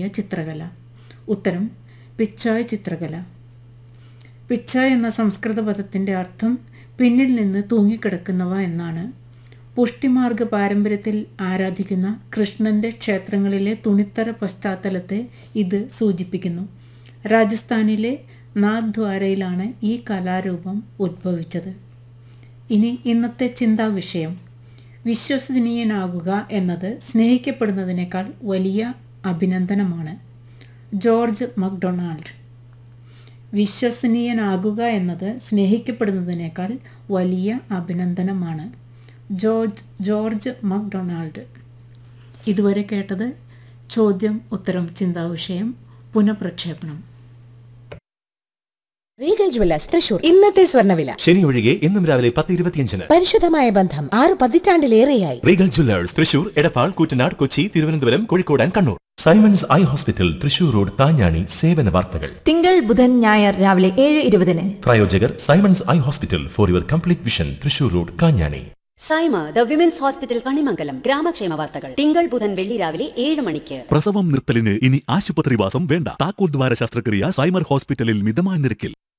ചിത്രകല ഉത്തരം പിച്ചായ് ചിത്രകല പിച്ചായ് എന്ന സംസ്കൃത പദത്തിൻ്റെ അർത്ഥം പിന്നിൽ നിന്ന് തൂങ്ങിക്കിടക്കുന്നവ എന്നാണ് പുഷ്ടിമാർഗ പാരമ്പര്യത്തിൽ ആരാധിക്കുന്ന കൃഷ്ണന്റെ ക്ഷേത്രങ്ങളിലെ തുണിത്തര പശ്ചാത്തലത്തെ ഇത് സൂചിപ്പിക്കുന്നു രാജസ്ഥാനിലെ നാഥ്വാരയിലാണ് ഈ കലാരൂപം ഉദ്ഭവിച്ചത് ഇനി ഇന്നത്തെ ചിന്താ വിഷയം വിശ്വസനീയനാകുക എന്നത് സ്നേഹിക്കപ്പെടുന്നതിനേക്കാൾ വലിയ അഭിനന്ദനമാണ് ജോർജ് മക്ഡൊണാൾഡ് വിശ്വസനീയനാകുക എന്നത് സ്നേഹിക്കപ്പെടുന്നതിനേക്കാൾ വലിയ അഭിനന്ദനമാണ് ജോർജ് ജോർജ് മക്ഡൊണാൾഡ് ഇതുവരെ കേട്ടത് ചോദ്യം ഉത്തരം ചിന്താവിഷയം പുനഃപ്രക്ഷേപണം റീഗൽ ജ്വല്ലേഴ്സ് തൃശൂർ ഇന്നത്തെ സ്വർണ്ണവില ശനി ഒഴികെ ഇന്നും രാവിലെ പത്ത് ഇരുപത്തിയഞ്ചിന് പരിശുദ്ധമായ ബന്ധം ആറ് പതിറ്റാണ്ടിലേറെയായി Regal jewellers Thrissur Edappal Koottanad Kochi Thiruvananthapuram Kozhikode and Kannur Simons eye hospital Thrissur road താഞ്ഞാണി സേവന വാർത്തകൾ തിങ്കൾ ബുധൻ ഞായർ രാവിലെ ഏഴ് ഇരുപതിന് പ്രായോജകർ Simons eye hospital for your complete vision Thrissur road Kanjani Saima the women's hospital Kanimangalam ഗ്രാമക്ഷേമ വാർത്തകൾ തിങ്കൾ ബുധൻ വെള്ളി രാവിലെ ഏഴ് മണിക്ക് പ്രസവം നിർത്തലിന് ഇനി ആശുപത്രിവാസം വേണ്ട താക്കോൽ ദ്വാര ശസ്ത്രക്രിയ സൈമർ ഹോസ്പിറ്റലിൽ മിതമായ നിരക്കിൽ